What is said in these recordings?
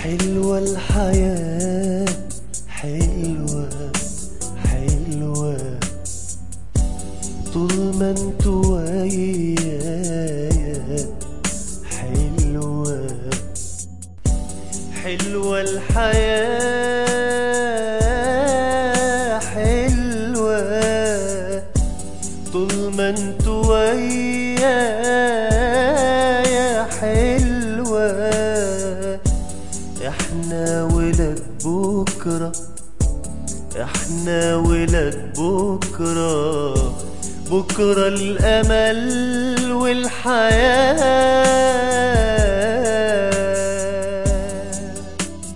حلوة الحياة حلوة حلوة طول ما انتوا ويايا حلوة حلوة الحياة حلوة طول ما انتوا ويايا حلوة احنا ولاد بكرة احنا ولاد بكرة بكرة الأمل والحياة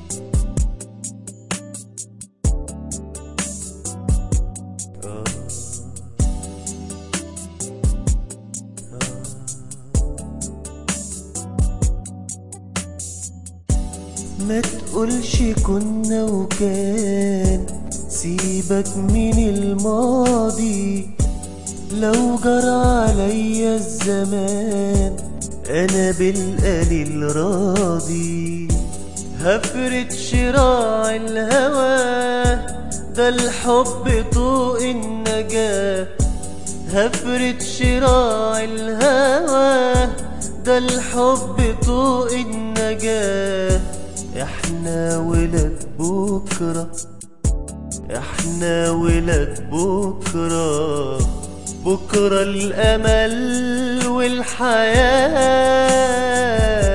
ما تقولش كنا وكان سيبك من الماضي لو جرى عليا الزمان انا بالقليل راضي هفرد شراع الهوى ده الحب طوق النجاة هفرد شراع الهوى ده الحب طوق النجاة احنا ولاد بكرة احنا ولاد بكرة بكرة الأمل والحياة